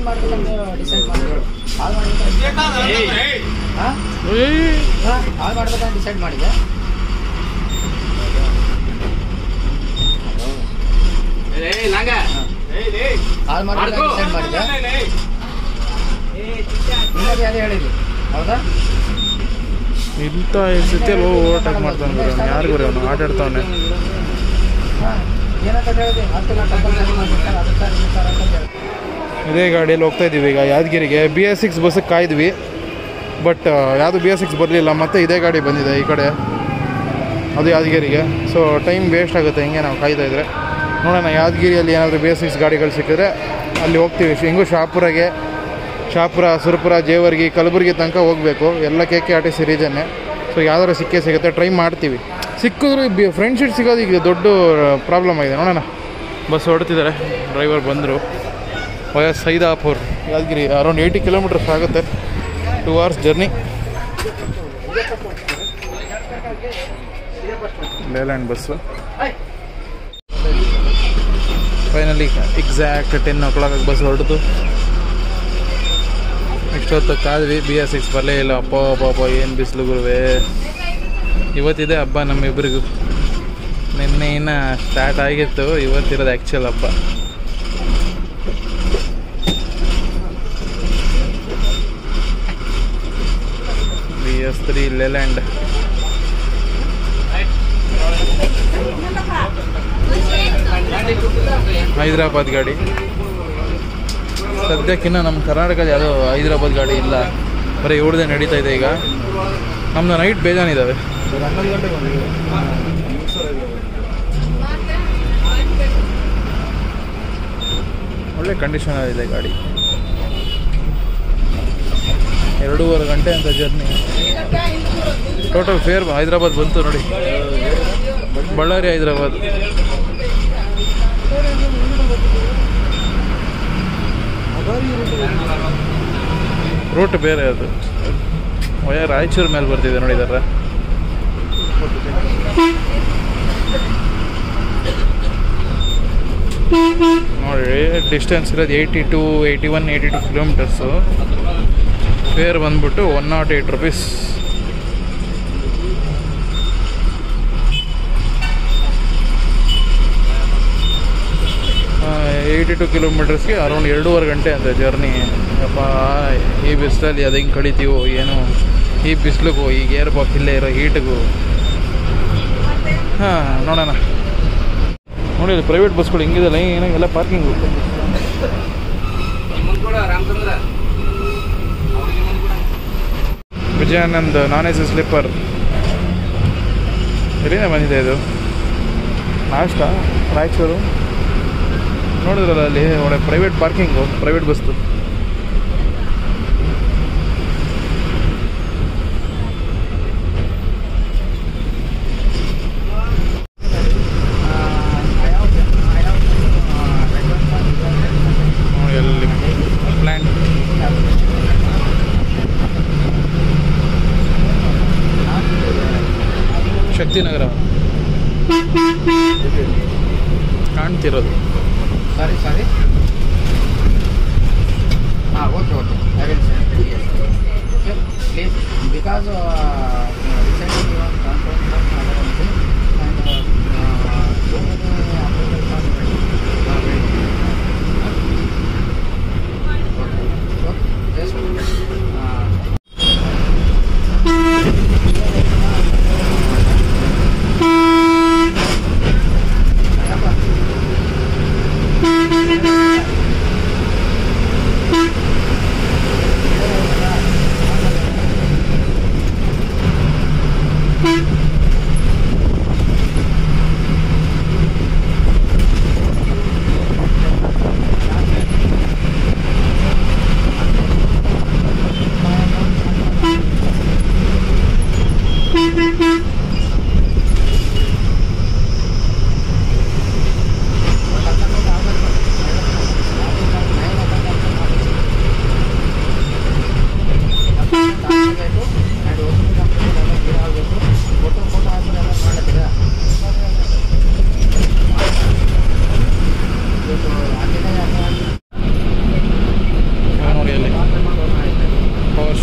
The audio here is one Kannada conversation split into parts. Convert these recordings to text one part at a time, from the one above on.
ಮಾಡ್ಬೇಕಂತ ಡಿಸೈಡ್ ಮಾಡಿದ್ರು ಹಾಳು ಮಾಡ್ಬೇಕಂತ ಹಾಂ ಹಾಳು ಮಾಡ್ಬೇಕಂತ ಡಿಸೈಡ್ ಮಾಡಿದೆ ಹಾಳು ಮಾಡ್ಬೇಕಂತ ಡಿಸೈಡ್ ಮಾಡಿದೆ ನಿಮಗೆ ಅದೇ ಹೇಳಿದ್ವಿ ಹೌದಾ ಇಂಥ ಸ್ಥಿತಿಯಲ್ಲಿ ಹೋಗಿ ಓವರ್ಟೇಕ್ ಮಾಡ್ತಾನೆ ಗುರು ಅವ್ನು ಯಾರಿಗೂ ರೀ ಅವನು ಆಟ ಆಡ್ತಾವನೆ ಹಾಂ ಏನಂತ ಹೇಳಿದ್ವಿ ಹತ್ತು ಗಂಟೆ ಕಂಪಲ್ಸರಿ ಮಾಡ್ಬಿಡ್ತಾರೆ ಅದು ಸರ್ ಇದು ಸರ್ ಅಂತ ಹೇಳಿ ಇದೇ ಗಾಡಿಯಲ್ಲಿ ಹೋಗ್ತಾ ಇದ್ದೀವಿ ಈಗ ಯಾದಗಿರಿಗೆ ಬಿ ಎಸ್ ಸಿಕ್ಸ್ ಬಸ್ಸಿಗೆ ಕಾಯ್ದ್ವಿ ಬಟ್ ಯಾವುದು ಬಿ ಎಸ್ ಸಿಕ್ಸ್ ಬರಲಿಲ್ಲ ಮತ್ತೆ ಇದೇ ಗಾಡಿ ಬಂದಿದೆ ಈ ಕಡೆ ಅದು ಯಾದಗಿರಿಗೆ ಸೊ ಟೈಮ್ ವೇಸ್ಟ್ ಆಗುತ್ತೆ ಹಿಂಗೆ ನಾವು ಕಾಯ್ತಾ ಇದ್ರೆ ನೋಡೋಣ ಯಾದಗಿರಿಯಲ್ಲಿ ಏನಾದರೂ ಬಿ ಎಸ್ ಸಿಕ್ಸ್ ಗಾಡಿಗಳು ಸಿಕ್ಕಿದ್ರೆ ಅಲ್ಲಿ ಹೋಗ್ತೀವಿ ಹೆಂಗೂ ಶಾಪುರಗೆ ಶಾಪುರ ಸುರಪುರ ಜೇವರ್ಗಿ ಕಲಬುರಗಿ ತನಕ ಹೋಗಬೇಕು ಎಲ್ಲ K K R T C ರೀಜನ್ನೇ ಸೊ ಯಾವ್ದಾರು ಸಿಕ್ಕೇ ಸಿಗುತ್ತೆ ಟ್ರೈ ಮಾಡ್ತೀವಿ ಸಿಕ್ಕಿದ್ರು ಬಿ ಫ್ರೆಂಡ್ ಶೀಟ್ ಸಿಗೋದು ಈಗ ದೊಡ್ಡ ಪ್ರಾಬ್ಲಮ್ ಆಗಿದೆ ನೋಡೋಣ ಬಸ್ ಹೊಡ್ತಿದ್ದಾರೆ ಡ್ರೈವರ್ ಬಂದರು via Saidapur Yadgir around eighty kilometres ಆಗುತ್ತೆ two hours journey Leyland bus finally exact ten o'clock bus ಹೊರಟಿತು ಇಷ್ಟೊತ್ತು ಕಾದ್ವಿ ಬಿ ಎಸ್ ಸಿಕ್ಸ್ ಬರಲೇ ಇಲ್ಲ ಅಪ್ಪ ಪಾಪ ಏನು ಬಿಸಿಲು ಗುರುವೆ ಇವತ್ತಿದೆ ಹಬ್ಬ ನಮ್ಮಿಬ್ಬರಿಗೂ ನಿನ್ನೆ ಇನ್ನು ಸ್ಟಾರ್ಟ್ ಆಗಿತ್ತು ಇವತ್ತಿರೋದು ಆ್ಯಕ್ಚುಲ್ ಹಬ್ಬ B S three Leyland Hyderabad ಗಾಡಿ ಸದ್ಯಕ್ಕಿನ್ನ ನಮ್ಮ ಕರ್ನಾಟಕದ ಯಾವುದೋ ಹೈದರಾಬಾದ್ ಗಾಡಿ ಇಲ್ಲ ಬರೀ ಇವ್ರದೇ ನಡೀತಾ ಇದೆ ಈಗ ನಮ್ಮದು ನೈಟ್ ಬೇಜಾನಿದ್ದಾವೆ ಒಳ್ಳೆ ಕಂಡೀಷನ್ ಇದೆ ಗಾಡಿ ಎರಡೂವರೆ ಗಂಟೆ ಅಂತ ಜರ್ನಿ ಟೋಟಲ್ ಫೇರ್ ಹೈದರಾಬಾದ್ ಬಂತು ನೋಡಿ ಬಳ್ಳಾರಿ ಹೈದರಾಬಾದ್ ರೂಟ್ ಬೇರೆ ಅದು ವಯ ರಾಯಚೂರು ಮೇಲೆ ಬರ್ತಿದೆ ನೋಡಿದಾರ ನೋಡಿ ಡಿಸ್ಟೆನ್ಸ್ ಇರೋದು eighty two eighty one eighty two kilometres fare ಬಂದ್ಬಿಟ್ಟು one not eight rupees eighty two ಕಿಲೋಮೀಟರ್ಸ್ಗೆ ಅರೌಂಡ್ ಎರಡೂವರೆ ಗಂಟೆ ಅಂತ ಜರ್ನಿ ಅಪ್ಪ ಈ ಬಿಸಿಲಲ್ಲಿ ಅದು ಹಿಂಗೆ ಕಡಿತೀವೋ ಏನು ಈ ಬಿಸಿಲಿಗೂ ಈ ಗೇರ್ ಬಾಕ್ಸ್ ಇಲ್ಲೇ ಇರೋ ಹೀಟ್ಗೂ ಹಾಂ ನೋಡೋಣ ನೋಡಿ ಪ್ರೈವೇಟ್ ಬಸ್ಗಳು ಹಿಂಗಿದೆ ಲೈನ್ ಎಲ್ಲ parking Vijayanand non A C sleeper ಎಲ್ಲಿಂದ ಬಂದಿದೆ ಇದು ನಾಷ್ಟ ರಾಯಚೂರು ನೋಡಿದ್ರಲ್ಲ ಅಲ್ಲಿ ಒಳ್ಳೆ ಪ್ರೈವೇಟ್ ಪಾರ್ಕಿಂಗು ಪ್ರೈವೇಟ್ ಬಸ್ದು ನೋಡಿ ಅಲ್ಲಿ ಪ್ಲ್ಯಾಂಟ್ ಶಕ್ತಿನಗರ ಕಾಣ್ತಿರೋದು ಸಾರಿ ಸಾರಿ ಹಾಂ okay okay I will send yes okay please because recently one conference and so many applications are just Thank you.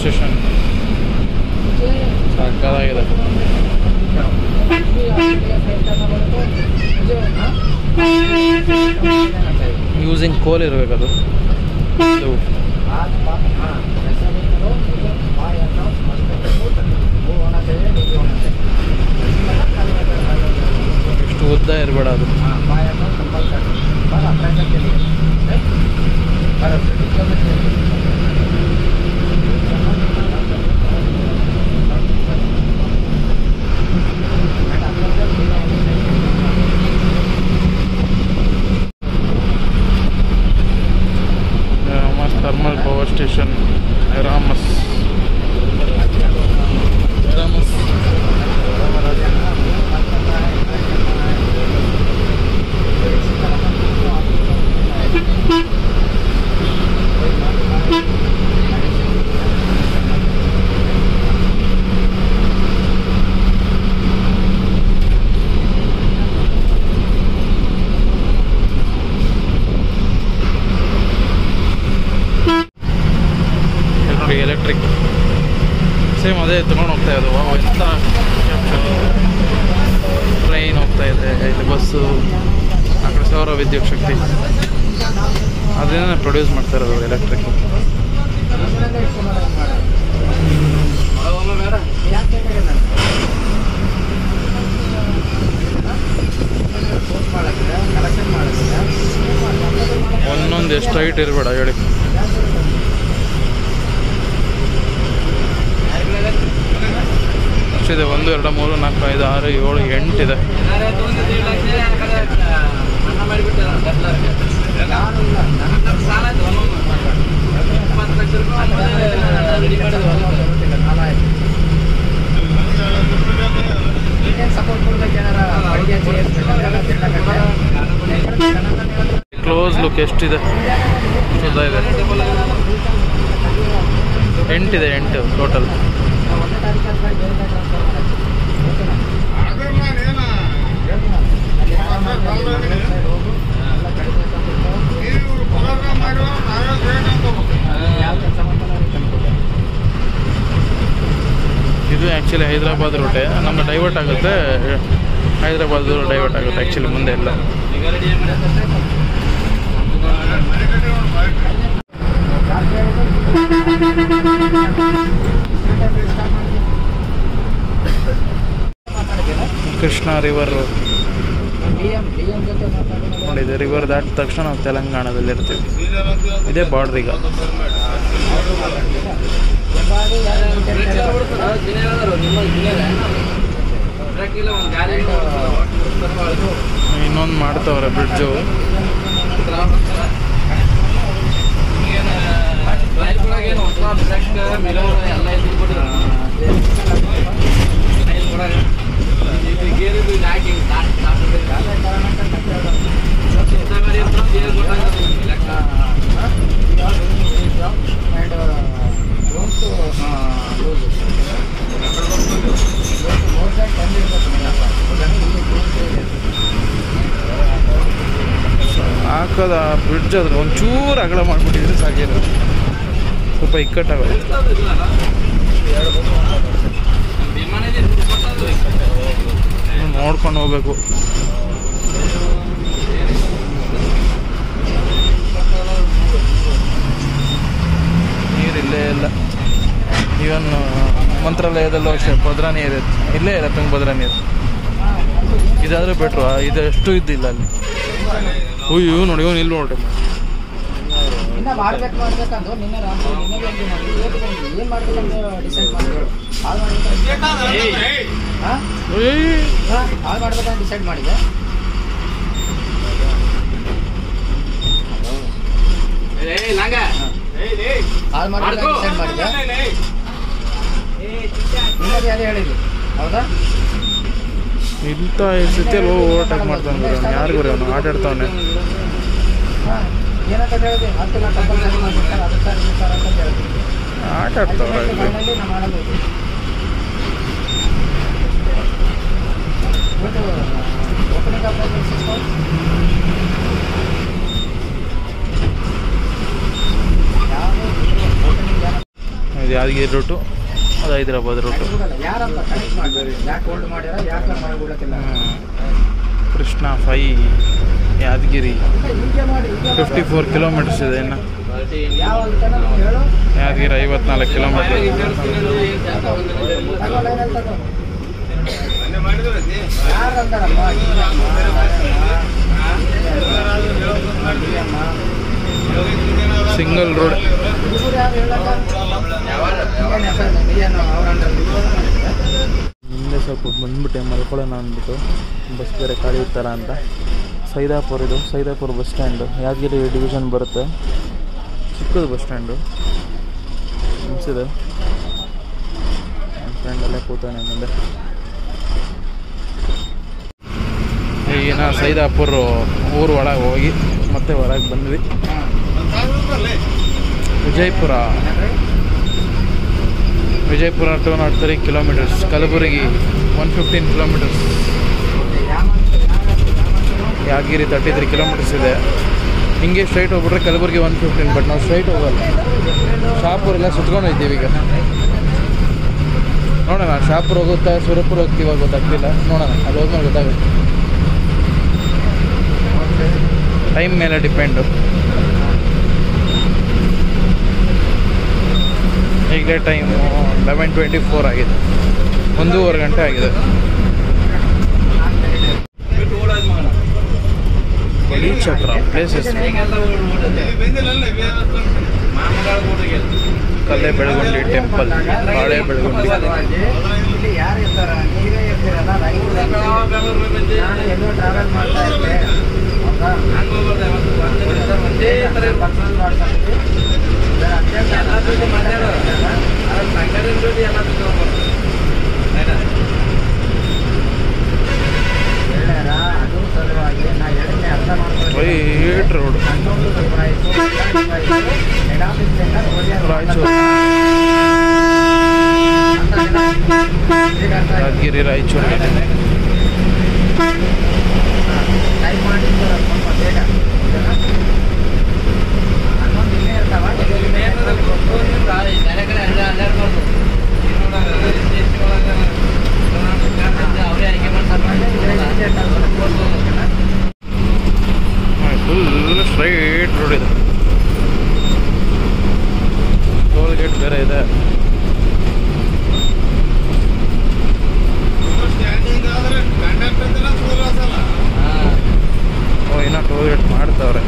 Station ಸಕ್ಕದಾಗಿದೆ ಯೂಸಿಂಗ್ ಕೋಲ್ ಇರಬೇಕದು ಇದು ಇಷ್ಟು ಉದ್ದ ಇರಬೇಡ ಅದು ರಾಮಸ್ ಥರ್ಮಲ್ ಪವರ್ ಸ್ಟೇಷನ್ ರಾಮಸ್ ರಾಮಸ್ ಎಲೆಕ್ಟ್ರಿಕ್ ಎಲೆಕ್ಟ್ರಿಕ್ ಸೇಮ್ ಅದೇ ತೊಗೊಂಡು ಹೋಗ್ತಾ ಇದ್ದವು ಎಂಥ ಟ್ರೈನ್ ಹೋಗ್ತಾ ಇದೆ ಇಲ್ಲಿ ಬಸ್ಸು ಆ ಕಡೆ ಸೌರ ವಿದ್ಯುತ್ ಶಕ್ತಿ ಅದನ್ನೇ ಪ್ರೊಡ್ಯೂಸ್ ಮಾಡ್ತಾ ಇರೋದು ಎಲೆಕ್ಟ್ರಿಕ್ ಒಂದೊಂದು ಎಷ್ಟು ಹೈಟ್ ಇರಬೇಡ ಹೇಳಿ ಎಷ್ಟಿದೆ ಒಂದು ಎರಡು ಮೂರು ನಾಲ್ಕು ಐದು ಆರು ಏಳು ಎಂಟಿದೆ ಸಪೋರ್ಟ್ ಕೊಡ್ಬೇಕು ಏನಾರ ಅಡಿಗೆ ಕ್ಲೋಸ್ ಲುಕ್ ಎಷ್ಟಿದೆ ಉದ್ದ ಇದೆ ಎಂಟಿದೆ ಎಂಟು ಟೋಟಲ್ ಇದು ಆ್ಯಕ್ಚುಲಿ ಹೈದರಾಬಾದ್ ರೂಟೆ ನಮ್ಗೆ ಡೈವರ್ಟ್ ಆಗುತ್ತೆ ಹೈದರಾಬಾದ್ ಡೈವರ್ಟ್ ಆಗುತ್ತೆ ಆ್ಯಕ್ಚುಲಿ ಮುಂದೆ ಎಲ್ಲ ಕೃಷ್ಣ ರಿವರ್ ನೋಡಿದೆ ರಿವರ್ ದಾಟಿದ ತಕ್ಷಣ ನಾವು ತೆಲಂಗಾಣದಲ್ಲಿ ಇರ್ತೀವಿ ಇದೇ ಬಾರ್ಡ್ರ್ ಈಗ ಇನ್ನೊಂದು ಮಾಡ್ತವ್ರೆ ಬ್ರಿಡ್ಜು ಹಾಕೋದ ಬ್ರಿಡ್ಜ್ ಅದ್ರ ಒಂಚೂರು ಅಗಲ ಮಾಡಿಬಿಟ್ಟಿದ್ರೆ ಸಾಕಿರೋದು ಸ್ವಲ್ಪ ಇಕ್ಕಟ್ಟಾಗೋದು ನೋಡ್ಕೊಂಡು ಹೋಗ್ಬೇಕು ನೀರಿಲ್ಲೇ ಇಲ್ಲ ಇವನ್ ಮಂತ್ರಾಲಯದಲ್ಲೂ ಅಷ್ಟೇ ಭದ್ರಾ ನೀರು ಇಲ್ಲೇ ಇಲ್ಲ ತುಂಗಭದ್ರಾ ನೀರು ಇದಾದ್ರೆ ಬೆಟ್ರು ಇದು ಎಷ್ಟು ಇದ್ದಿಲ್ಲ ಅಲ್ಲಿ ಅಯ್ಯೋ ನೋಡಿ ಇವನು ಇಲ್ಲಿ ನೋಡಿ ಇನ್ನ ಮಾಡ್ಬೇಕು ಮಾಡ್ಬೇಕಂದು ನಿನ್ನೆ ರಾತ್ರಿ ನಿನ್ನೆ ಬಂದು ಮಾಡಿ ಇವತ್ತು ಬಂದು ಏನ್ ಮಾಡ್ಬೇಕಂತ ಡಿಸೈಡ್ ಮಾಡಿದ್ರು ಹಾಳು ಮಾಡ್ಬೇಕಂತ ಹಾ ಏಯ್ ಹಾ, ಹಾಳು ಮಾಡ್ಬೇಕಂತ ಡಿಸೈಡ್ ಮಾಡಿದೆ ಹಾಳು ಮಾಡ್ಬೇಕಂತ ಡಿಸೈಡ್ ಮಾಡಿದೆ ನಿಮಗೆ ಅದೇ ಹೇಳಿದ್ವಿ ಹೌದಾ ಇಂಥ ಸ್ಥಿತಿಯಲ್ಲಿ ಹೋಗಿ ಓವರ್ಟೇಕ್ ಮಾಡ್ತಾನೆ ಬಿಡು ಯಾರಿಗೂ ಅವನು ಆಟ ಆಡ್ತಾವನೆ ಹಾ ಏನಂತ ಹೇಳಿದ್ವಿ ಹತ್ತು ಲಕ್ಷ ಕಂಪಲ್ಸರಿ ಮಾಡ್ಬಿಡ್ತಾರೆ ಅದು ಸರ್ ಇದು ಸರ್ ಅಂತ ಹೇಳಿದ್ವಿ ಆಟ ಆಡ್ತಾವ್ರೆ ಇಲ್ಲಿ ಫೈನಲಿ ನಾವು ಮಾಡಲು ಇವತ್ತು ಓಪನಿಂಗ್ ಆಫ್ ಯಾವ ಓಪನಿಂಗ್ ಇದು ಯಾದಗಿರಿ ರೂಟು ಅದು ಹೈದರಾಬಾದ್ ರೂಟು ಯಾರಪ್ಪ ಕನೆಕ್ಟ್ ಮಾಡ್ತಾರೆ ಯಾಕೆ ಹೋಲ್ಡ್ ಮಾಡ್ಯಾರ ಯಾಕೆ ಮಾಡ್ಬಿಡತ್ತಿಲ್ಲ ಕೃಷ್ಣ ಫೈ ಯಾದಗಿರಿ ಹಿಂಗೆ ಮಾಡಿ ಹಿಂಗೆ ಮಾಡಿ. ಫಿಫ್ಟಿ ಫೋರ್ ಕಿಲೋಮೀಟರ್ಸ್ ಇದೆ ಇನ್ನು ಯಾವ ಅಂತ ನಮ್ಗೆ ಹೇಳು ಯಾದಗಿರಿ ಐವತ್ನಾಲ್ಕು ಕಿಲೋಮೀಟರ್ ತಗೋ ಲೈನಲ್ಲಿ ತಗೋ ಯಾರು ಅಂತಾರಪ್ಪ ಸಿಂಗಲ್ ರೋಡ್ ಹುಡುಗರು ಯಾರು ಹೇಳಕ್ಕ ಏನ್ ಹೆಸರು? ಏನು ಅವ್ರ under ಹಿಂದೆ ಸ್ವಲ್ಪ ಬಂದ್ಬಿಟ್ಟೆ ಮಲ್ಕೊಳ್ಳೋಣ ಅಂದ್ಬಿಟ್ಟು ಬಸ್ ಬೇರೆ ಖಾಲಿ ಇರ್ತಾರ ಅಂತ ಸೈದಾಪುರ ಇದು Saidapur bus stand Yadgir division ಬರುತ್ತೆ ಚಿಕ್ಕದು ಬಸ್ ಸ್ಟ್ಯಾಂಡು ಅನಿಸಿದೆ ನನ್ನ ಫ್ರೆಂಡಲ್ಲೇ ಕೂತಾನೆ ಮುಂದೆ ಈಗಿನ ಸೈದಾಪುರ ಊರು ಒಳಗೆ ಹೋಗಿ ಮತ್ತೆ ಹೊರಗೆ ಬಂದ್ವಿ Vijayapura Vijayapura two not three kilometres Kalaburagi one fifteen kilometres Yadgir thirty three kilometres ಇದೆ ಹಿಂಗೆ ಸ್ಟ್ರೈಟ್ ಹೋಗ್ಬಿಟ್ರೆ ಕಲಬುರಗಿ ಒನ್ ಫಿಫ್ಟೀನ್ ಬಟ್ ನಾವು ಸ್ಟ್ರೈಟ್ ಹೋಗಲ್ಲ ಶಾಪುರ್ ಎಲ್ಲ ಸುತ್ಕೊಂಡು ಹೋಗ್ತೀವಿ ಈಗ ನೋಡೋಣ ಶಾಪುರ್ ಹೋಗುತ್ತಾ ಸುರಪುರ ಹೋಗ್ತೀವ ಗೊತ್ತಾಗ್ತಿಲ್ಲ ನೋಡೋಣ ಅಲ್ಲಿ ಹೋದ್ಮೇಲೆ ಗೊತ್ತಾಗುತ್ತೆ ಟೈಮ್ ಮೇಲೆ ಡಿಪೆಂಡು ಈಗಲೇ ಟೈಮು ಲೆವೆನ್ ಟ್ವೆಂಟಿ ಫೋರ್ ಆಗಿದೆ ಒಂದೂವರೆ ಗಂಟೆ ಆಗಿದೆ ಬಲಿ ಚಕ್ರ ಪ್ಲೇಸಸ್ ಕಲ್ಲೆ ಬೆಳಗುಂಡಿ ಟೆಂಪಲ್ ಬಾಳೆ ಬೆಳಗುಂಡಿ ಇಲ್ಲಿ ಯಾರು ಇರ್ತಾರ ನೀವೇ ಇರ್ತೀರಲ್ಲ ರೈತರು ನಾನು ಎಲ್ಲೋ ಟ್ರಾವೆಲ್ ಮಾಡ್ತಾ ಇದ್ದೆ ಹೌದಾ ಪರ್ಸನಲ್ ಮಾಡ್ಕೊಂಡಿದ್ದೆ ಇದರ ಅತ್ಯಂತ ಹೇಳ್ಯಾರ ಅದು ಸಲುವಾಗಿ ನಾ ಹೇಳಿದ್ದೆ ಅರ್ಥ ಮಾಡ್ಕೊಂಡು ವೈಟ್ ರೋಡ್ ಹನ್ನೊಂದು ಪ್ರೈಸು ಹೆಡ್ ಆಫೀಸ್ನಿಂದ ರಾಯಚೂರು ಯಾದಗಿರಿ ರಾಯಚೂರು ಟೈಪ್ ಮಾಡಿ ಸ್ವಲ್ಪ ಬೇಗ ಓಕೆನಾ? ಹನ್ನೊಂದು ಇಲ್ಲೇ ಇರ್ತಾವ ಫುಲ್ ಸ್ಟ್ರೈಟ್ ರೋಡ್ ಇದೆ ಟೋಲ್ ಗೇಟ್ ಬೇರೆ ಇದೆ ಓ ಇನ್ನೂ ಟೋಲ್ ಗೇಟ್ ಮಾಡ್ತಾವ್ರೆ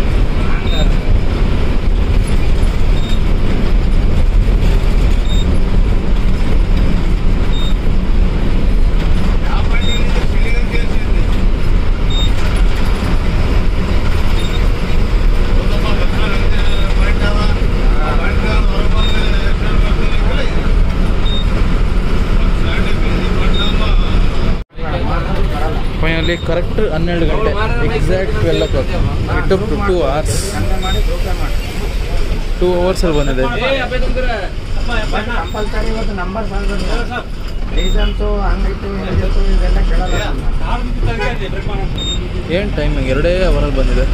ಫೈನಲಿ ಕರೆಕ್ಟ್ ಹನ್ನೆರಡು ಗಂಟೆ exact twelve o'clock it to two hours ಕಡಿಮೆ ಮಾಡಿ ಬ್ರೋಕರ್ ಮಾಡಿ ಟೂ ಅವರ್ಸಲ್ಲಿ ಬಂದಿದೆ ಕಂಪಲ್ಸರಿ ಇವತ್ತು ನಂಬರ್ ಬಂದ್ಬಿಟ್ಟು ರೀಸನ್ಸು ಹಂಗೈತು ಹಿಂಗಿತ್ತು ಇದೆಲ್ಲ ಕೇಳಲ್ಲ ಏನು ಟೈಮಿಂಗ್ ಎರಡೇ ಅವರಲ್ಲಿ ಬಂದಿದೆ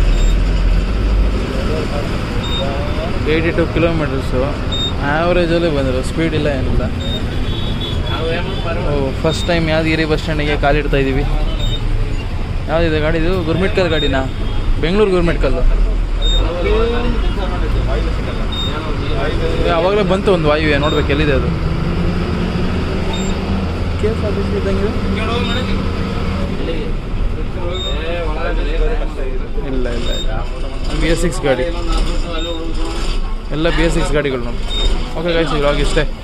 ಏಯ್ಟಿ ಟು ಕಿಲೋಮೀಟರ್ಸು ಆ್ಯಾವ್ರೇಜಲ್ಲೇ ಬಂದಿರೋ ಸ್ಪೀಡ್ ಇಲ್ಲ ಏನಿಲ್ಲ ಫಸ್ಟ್ ಟೈಮ್ ಯಾದಗಿರಿ ಬಸ್ ಸ್ಟ್ಯಾಂಡಿಗೆ ಕಾಲಿಡ್ತಾ ಇದ್ದೀವಿ ಯಾವುದಿದೆ ಗಾಡಿ ಇದು ಗುರ್ಮಿಟ್ಕಲ್ ಗಾಡಿನಾ ಬೆಂಗಳೂರು ಗುರ್ಮಿಟ್ಕಲ್ಲು ಅವಾಗಲೇ ಬಂತು ಒಂದು ವಾಯುವೆ ನೋಡ್ಬೇಕು ಎಲ್ಲಿದೆ ಅದು ಕೆ ಎಸ್ ಆಫೀಸ್ ಇದ್ದಂಗಿದೆ ಇಲ್ಲ ಇಲ್ಲ ಇಲ್ಲ ಬಿ ಎಸ್ ಸಿಕ್ಸ್ ಗಾಡಿ ಎಲ್ಲ ಬಿ ಎಸ್ ಸಿಕ್ಸ್ ಗಾಡಿಗಳು ನಮ್ದು ಓಕೆ ಗಾಯ್ಸ್ ಇವಾಗ ಇಷ್ಟೇ